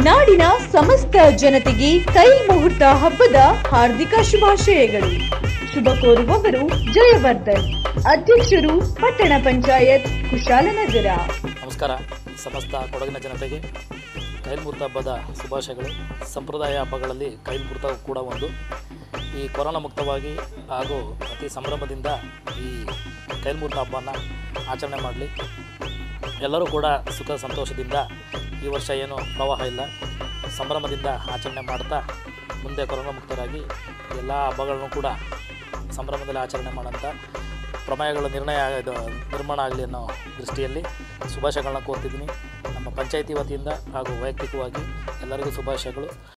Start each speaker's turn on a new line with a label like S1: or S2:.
S1: ನಾಡಿನ ಸಮಸ್ತ ಜನತೆಗೆ ಕೈ ಮುಹೂರ್ತ ಹಬ್ಬದ ಹಾರ್ದಿಕ ಶುಭಾಶಯಗಳು ಶುಭ ಕೋರುವವರು ಜಯವರ್ಧನ್ ಅಧ್ಯಕ್ಷರು ಪಟ್ಟಣ ಪಂಚಾಯತ್ ಕುಶಾಲನಗರ
S2: ನಮಸ್ಕಾರ ಸಮಸ್ತ ಕೊಡಗಿನ ಜನತೆಗೆ ಕೈಲ್ಮೂರ್ತ ಹಬ್ಬದ ಶುಭಾಶಯಗಳು ಸಂಪ್ರದಾಯ ಹಬ್ಬಗಳಲ್ಲಿ ಕೈಲ್ಮೂರ್ತ ಕೂಡ ಒಂದು ಈ ಕೊರೋನಾ ಮುಕ್ತವಾಗಿ ಹಾಗೂ ಅತಿ ಸಂಭ್ರಮದಿಂದ ಈ ಕೈಲ್ಮೂರ್ತ ಹಬ್ಬನ ಆಚರಣೆ ಮಾಡಲಿ ಎಲ್ಲರೂ ಕೂಡ ಸುಖ ಸಂತೋಷದಿಂದ ಈ ವರ್ಷ ಏನು ಪ್ರವಾಹ ಇಲ್ಲ ಸಂಭ್ರಮದಿಂದ ಆಚರಣೆ ಮಾಡ್ತಾ ಮುಂದೆ ಕೊರೋನಾ ಮುಕ್ತರಾಗಿ ಎಲ್ಲ ಹಬ್ಬಗಳನ್ನು ಕೂಡ ಸಂಭ್ರಮದಲ್ಲಿ ಆಚರಣೆ ಮಾಡೋಂಥ ಪ್ರಮೇಯಗಳ ನಿರ್ಣಯ ಇದು ನಿರ್ಮಾಣ ಆಗಲಿ ಅನ್ನೋ ದೃಷ್ಟಿಯಲ್ಲಿ ಶುಭಾಶಯಗಳನ್ನ ಕೋರ್ತಿದ್ದೀನಿ ನಮ್ಮ ಪಂಚಾಯಿತಿ ವತಿಯಿಂದ ಹಾಗೂ ವೈಯಕ್ತಿಕವಾಗಿ ಎಲ್ಲರಿಗೂ ಶುಭಾಶಯಗಳು